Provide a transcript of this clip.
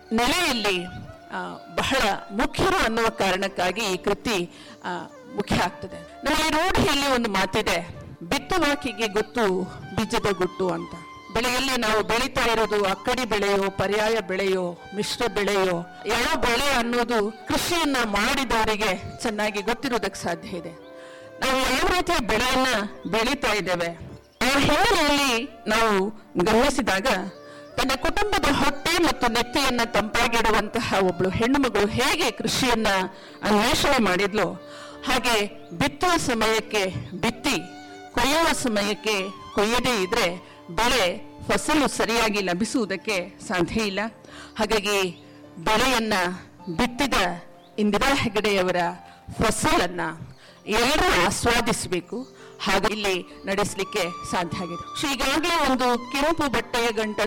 ನೆಲೆಯಲ್ಲಿ ಆ, ಬಹಳ ಮುಖ್ಯರು ಅನ್ನುವ ಕಾರಣಕ್ಕಾಗಿ ಈ ಕೃತಿ ಆ, ಮುಖ್ಯ ಆಗ್ತದೆ ನಮಗೆ ರೂಢಿಯಲ್ಲಿ ಒಂದು ಮಾತಿದೆ ಬಿತ್ತುವಾಕಿಗೆ ಗೊತ್ತು ಬೀಜದ ಗುಟ್ಟು ಅಂತ ಬೆಳೆಯಲ್ಲಿ ನಾವು ಬೆಳೀತಾ ಇರೋದು ಅಕ್ಕಡಿ ಬೆಳೆಯೋ ಪರ್ಯಾಯ ಬೆಳೆಯೋ ಮಿಶ್ರ ಬೆಳೆಯೋ ಎಳ ಬೆಳೆ ಅನ್ನೋದು ಕೃಷಿಯನ್ನ ಮಾಡಿದವರಿಗೆ ಚೆನ್ನಾಗಿ ಗೊತ್ತಿರೋದಕ್ಕೆ ಸಾಧ್ಯ ಇದೆ ನಾವು ಯಾವ ರೀತಿಯ ಬೆಳೆಯನ್ನ ಬೆಳೀತಾ ಇದ್ದೇವೆ ಆ ಹಿನ್ನೆಲೆಯಲ್ಲಿ ನಾವು ಗಮನಿಸಿದಾಗ ತನ್ನ ಕುಟುಂಬದ ಹೊಟ್ಟೆ ಮತ್ತು ನೆತ್ತಿಯನ್ನ ತಂಪಾಗಿಡುವಂತಹ ಒಬ್ಳು ಹೆಣ್ಣು ಮಗಳು ಹೇಗೆ ಕೃಷಿಯನ್ನ ಅನ್ವೇಷಣೆ ಮಾಡಿದ್ಲು ಹಾಗೆ ಬಿತ್ತುವ ಸಮಯಕ್ಕೆ ಬಿತ್ತಿ ಕೊಯ್ಯುವ ಸಮಯಕ್ಕೆ ಕೊಯ್ಯದೇ ಇದ್ರೆ ಬೆಳೆ ಫಸಲು ಸರಿಯಾಗಿ ಲಭಿಸುವುದಕ್ಕೆ ಸಾಧ್ಯ ಇಲ್ಲ ಹಾಗಾಗಿ ಬೆಳೆಯನ್ನ ಬಿತ್ತಿದ ಇಂದಿರಾ ಹೆಗಡೆಯವರ ಫಸಲನ್ನ ಎಲ್ಲರೂ ಆಸ್ವಾದಿಸಬೇಕು ಹಾಗೆ ಇಲ್ಲಿ ನಡೆಸಲಿಕ್ಕೆ ಸಾಧ್ಯ ಆಗಿದೆ ಸೊ ಈಗಾಗಲೇ ಒಂದು ಕೆಂಪು ಬಟ್ಟೆಯ ಗಂಟ